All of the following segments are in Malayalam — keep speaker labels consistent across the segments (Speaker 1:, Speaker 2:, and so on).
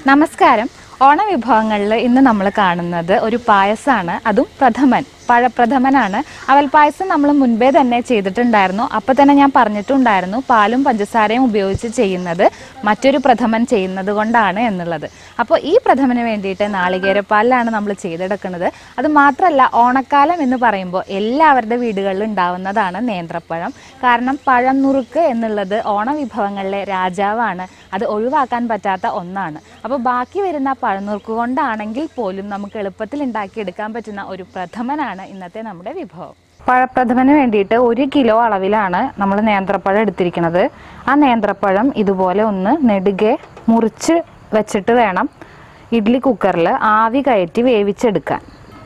Speaker 1: നമസ്കാരം ഓണവിഭവങ്ങളിൽ ഇന്ന് നമ്മൾ കാണുന്നത് ഒരു പായസമാണ് അതും പ്രഥമൻ പഴപ്രഥമനാണ് അവൽ പായസം നമ്മൾ മുൻപേ തന്നെ ചെയ്തിട്ടുണ്ടായിരുന്നു അപ്പോൾ തന്നെ ഞാൻ പറഞ്ഞിട്ടുണ്ടായിരുന്നു പാലും പഞ്ചസാരയും ഉപയോഗിച്ച് ചെയ്യുന്നത് മറ്റൊരു പ്രഥമൻ ചെയ്യുന്നത് കൊണ്ടാണ് എന്നുള്ളത് അപ്പോൾ ഈ പ്രഥമന് വേണ്ടിയിട്ട് നാളികേരപ്പാലിലാണ് നമ്മൾ ചെയ്തെടുക്കുന്നത് അത് മാത്രമല്ല ഓണക്കാലം എന്ന് പറയുമ്പോൾ എല്ലാവരുടെ വീടുകളിലും ഉണ്ടാവുന്നതാണ് നേന്ത്രപ്പഴം കാരണം പഴം നുറുക്ക് എന്നുള്ളത് ഓണവിഭവങ്ങളിലെ രാജാവാണ് അത് ഒഴിവാക്കാൻ പറ്റാത്ത ഒന്നാണ് അപ്പോൾ ബാക്കി വരുന്ന പഴനുറുക്ക് കൊണ്ടാണെങ്കിൽ പോലും നമുക്ക് എളുപ്പത്തിൽ ഉണ്ടാക്കിയെടുക്കാൻ പറ്റുന്ന ഒരു പ്രഥമനാണ് ഇന്നത്തെ നമ്മുടെ വിഭവം പഴപ്രഥമന് വേണ്ടിയിട്ട് ഒരു കിലോ അളവിലാണ് നമ്മൾ നേന്ത്രപ്പഴം എടുത്തിരിക്കുന്നത് ആ നേന്ത്രപ്പഴം ഇതുപോലെ ഒന്ന് നെടുകെ മുറിച്ച് വെച്ചിട്ട് വേണം ഇഡ്ഡലി കുക്കറിൽ ആവി കയറ്റി വേവിച്ചെടുക്കാൻ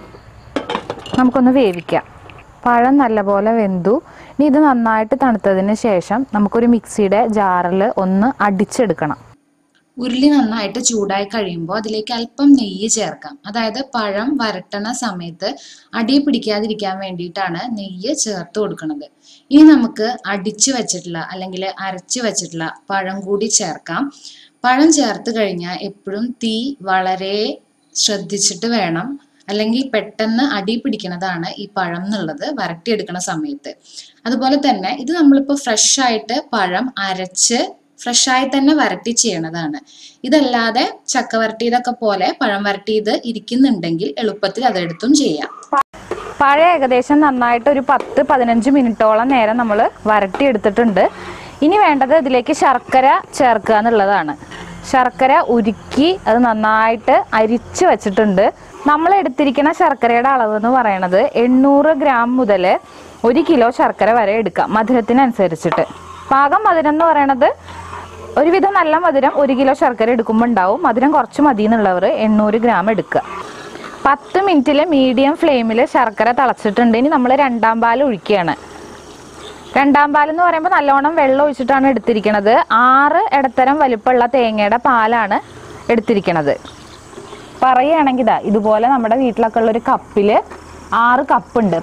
Speaker 1: നമുക്കൊന്ന് വേവിക്കാം പഴം നല്ലപോലെ വെന്തു ഇനി ഇത് നന്നായിട്ട് തണുത്തതിന് ശേഷം നമുക്കൊരു മിക്സിയുടെ ജാറിൽ ഒന്ന് അടിച്ചെടുക്കണം
Speaker 2: ഉരുളി നന്നായിട്ട് ചൂടായി കഴിയുമ്പോൾ അതിലേക്ക് അല്പം നെയ്യ് ചേർക്കാം അതായത് പഴം വരട്ടണ സമയത്ത് അടി പിടിക്കാതിരിക്കാൻ വേണ്ടിയിട്ടാണ് നെയ്യ് ചേർത്ത് കൊടുക്കുന്നത് ഇനി നമുക്ക് അടിച്ചു വെച്ചിട്ടുള്ള അല്ലെങ്കിൽ അരച്ചു വെച്ചിട്ടുള്ള പഴം കൂടി ചേർക്കാം പഴം ചേർത്ത് കഴിഞ്ഞാൽ എപ്പോഴും തീ വളരെ ശ്രദ്ധിച്ചിട്ട് വേണം അല്ലെങ്കിൽ പെട്ടെന്ന് അടി പിടിക്കുന്നതാണ് ഈ പഴം എന്നുള്ളത് വരട്ടിയെടുക്കുന്ന സമയത്ത് അതുപോലെ തന്നെ ഇത് നമ്മളിപ്പോൾ ഫ്രഷ് ആയിട്ട് പഴം അരച്ച് ഫ്രഷായി തന്നെ വരട്ടി ചെയ്യണതാണ് ഇതല്ലാതെ ചക്ക വരട്ടിയതൊക്കെ പോലെ പഴം വരട്ടിയത് ഇരിക്കുന്നുണ്ടെങ്കിൽ എളുപ്പത്തിൽ അതെടുത്തും ചെയ്യാം
Speaker 1: പഴം ഏകദേശം നന്നായിട്ട് ഒരു പത്ത് പതിനഞ്ച് മിനിറ്റോളം നേരം നമ്മൾ വരട്ടി എടുത്തിട്ടുണ്ട് ഇനി വേണ്ടത് ഇതിലേക്ക് ശർക്കര ചേർക്കുക എന്നുള്ളതാണ് ശർക്കര ഉരുക്കി അത് നന്നായിട്ട് അരിച്ച് വെച്ചിട്ടുണ്ട് നമ്മൾ എടുത്തിരിക്കുന്ന ശർക്കരയുടെ അളവ് എന്ന് പറയുന്നത് എണ്ണൂറ് ഗ്രാം മുതൽ ഒരു കിലോ ശർക്കര വരെ എടുക്കാം മധുരത്തിനനുസരിച്ചിട്ട് പാകം മധുരം എന്ന് പറയണത് ഒരുവിധം നല്ല മധുരം ഒരു കിലോ ശർക്കര എടുക്കുമ്പോൾ ഉണ്ടാവും മധുരം കുറച്ച് മതി എന്നുള്ളവർ എണ്ണൂറ് ഗ്രാം എടുക്കുക പത്ത് മിനിറ്റിൽ മീഡിയം ഫ്ലെയിമിൽ ശർക്കര തിളച്ചിട്ടുണ്ട് ഇനി നമ്മൾ രണ്ടാം പാൽ ഒഴിക്കുകയാണ് രണ്ടാം പാൽ എന്ന് പറയുമ്പോൾ നല്ലോണം വെള്ളം ഒഴിച്ചിട്ടാണ് എടുത്തിരിക്കുന്നത് ആറ് ഇടത്തരം വലിപ്പമുള്ള തേങ്ങയുടെ പാലാണ് എടുത്തിരിക്കുന്നത് പറയുകയാണെങ്കിൽ ഇതാ ഇതുപോലെ നമ്മുടെ വീട്ടിലൊക്കെ ഉള്ള ഒരു കപ്പിൽ ആറ് കപ്പുണ്ട്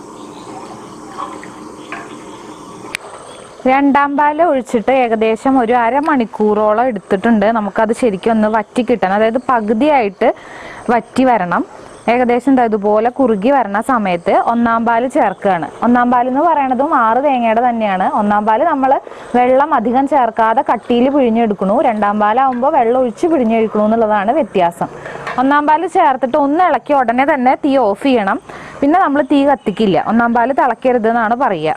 Speaker 1: രണ്ടാം പാല് ഒഴിച്ചിട്ട് ഏകദേശം ഒരു അരമണിക്കൂറോളം എടുത്തിട്ടുണ്ട് നമുക്കത് ശരിക്കും ഒന്ന് വറ്റി കിട്ടണം അതായത് പകുതിയായിട്ട് വറ്റി വരണം ഏകദേശം ദാ ഇതുപോലെ കുറുകി വരണ സമയത്ത് ഒന്നാം പാല് ചേർക്കുകയാണ് ഒന്നാം പാൽ എന്ന് പറയണതും ആറ് തേങ്ങയുടെ തന്നെയാണ് ഒന്നാം പാല് നമ്മൾ വെള്ളം അധികം ചേർക്കാതെ കട്ടിയിൽ പിഴിഞ്ഞെടുക്കണു രണ്ടാം പാലാവുമ്പോൾ വെള്ളം ഒഴിച്ച് പിഴിഞ്ഞെടുക്കണു എന്നുള്ളതാണ് വ്യത്യാസം ഒന്നാം പാല് ചേർത്തിട്ട് ഒന്ന് ഇളക്കി ഉടനെ തന്നെ തീ ഓഫ് ചെയ്യണം പിന്നെ നമ്മൾ തീ കത്തിക്കില്ല ഒന്നാം പാല് തിളക്കരുത് എന്നാണ് പറയുക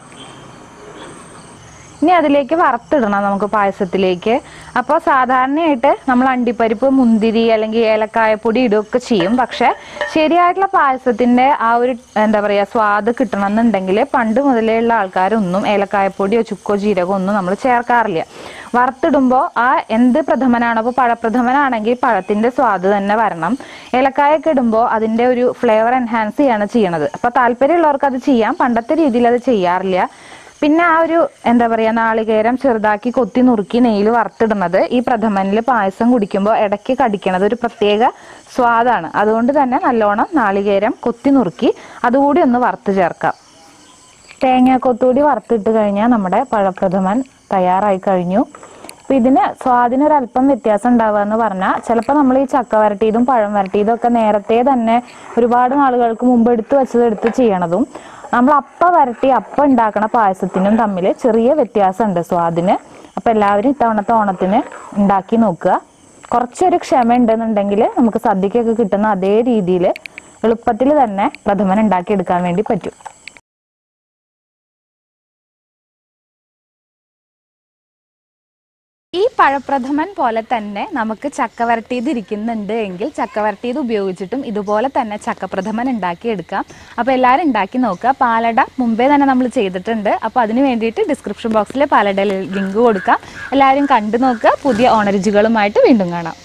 Speaker 1: ഇനി അതിലേക്ക് വറുത്തിടണം നമുക്ക് പായസത്തിലേക്ക് അപ്പോൾ സാധാരണയായിട്ട് നമ്മൾ അണ്ടിപ്പരിപ്പ് മുന്തിരി അല്ലെങ്കിൽ ഏലക്കായപ്പൊടി ഇടുകയൊക്കെ ചെയ്യും പക്ഷെ ശരിയായിട്ടുള്ള പായസത്തിൻ്റെ ആ ഒരു എന്താ പറയുക സ്വാദ് കിട്ടണം എന്നുണ്ടെങ്കിൽ പണ്ട് മുതലേ ഉള്ള ആൾക്കാരൊന്നും ഏലക്കായപ്പൊടിയോ ചുക്കോ ജീരകമോ ഒന്നും നമ്മൾ ചേർക്കാറില്ല വറുത്തിടുമ്പോൾ ആ എന്ത് പ്രഥമനാണോ അപ്പോൾ പഴപ്രഥമനാണെങ്കിൽ പഴത്തിൻ്റെ സ്വാദ് തന്നെ വരണം ഏലക്കായൊക്കെ ഇടുമ്പോൾ അതിൻ്റെ ഒരു ഫ്ലേവർ എൻഹാൻസ് ചെയ്യാണ് ചെയ്യണത് അപ്പോൾ താല്പര്യമുള്ളവർക്ക് അത് ചെയ്യാം പണ്ടത്തെ രീതിയിൽ അത് ചെയ്യാറില്ല പിന്നെ ആ ഒരു എന്താ പറയുക നാളികേരം ചെറുതാക്കി കൊത്തി നുറുക്കി നെയ്യിൽ വറുത്തിടുന്നത് ഈ പ്രഥമനിൽ പായസം കുടിക്കുമ്പോൾ ഇടയ്ക്ക് കടിക്കണത് ഒരു പ്രത്യേക സ്വാദാണ് അതുകൊണ്ട് തന്നെ നല്ലോണം നാളികേരം കൊത്തി നുറുക്കി അതുകൂടി ഒന്ന് വറുത്ത് ചേർക്കാം തേങ്ങാക്കൊത്തുകൂടി വറുത്തിട്ട് കഴിഞ്ഞാൽ നമ്മുടെ പഴപ്രഥമൻ തയ്യാറായി കഴിഞ്ഞു അപ്പം ഇതിന് സ്വാദിനൊരല്പം വ്യത്യാസം ഉണ്ടാവുക എന്ന് പറഞ്ഞാൽ ചിലപ്പോൾ നമ്മൾ ഈ ചക്ക വരട്ടിയതും പഴം വരട്ടിയതും ഒക്കെ നേരത്തെ തന്നെ ഒരുപാട് നാളുകൾക്ക് മുമ്പ് എടുത്തു വെച്ചത് എടുത്ത് ചെയ്യണതും നമ്മൾ അപ്പ വരട്ടി അപ്പ ഉണ്ടാക്കണ പായസത്തിനും തമ്മിൽ ചെറിയ വ്യത്യാസമുണ്ട് സ്വാദിന് അപ്പം എല്ലാവരും ഇത്തവണത്തെ ഓണത്തിന് ഉണ്ടാക്കി നോക്കുക കുറച്ചൊരു ക്ഷമ ഉണ്ടെന്നുണ്ടെങ്കിൽ നമുക്ക് സദ്യക്കൊക്കെ കിട്ടുന്ന അതേ രീതിയിൽ എളുപ്പത്തിൽ തന്നെ പ്രഥമൻ ഉണ്ടാക്കിയെടുക്കാൻ വേണ്ടി പറ്റും ഈ പഴപ്രഥമൻ പോലെ തന്നെ നമുക്ക് ചക്ക വരട്ടിയത് ഇരിക്കുന്നുണ്ട് എങ്കിൽ ചക്ക വരട്ടിയത് ഉപയോഗിച്ചിട്ടും ഇതുപോലെ തന്നെ ചക്കപ്രഥമൻ ഉണ്ടാക്കിയെടുക്കാം അപ്പോൾ എല്ലാവരും ഉണ്ടാക്കി നോക്കുക പാലട മുമ്പേ തന്നെ നമ്മൾ ചെയ്തിട്ടുണ്ട് അപ്പോൾ അതിന് വേണ്ടിയിട്ട് ഡിസ്ക്രിപ്ഷൻ ബോക്സിൽ പാലട ലിങ്ക് കൊടുക്കാം എല്ലാവരും കണ്ടു നോക്കുക പുതിയ ഓണരുചികളുമായിട്ട് വീണ്ടും കാണാം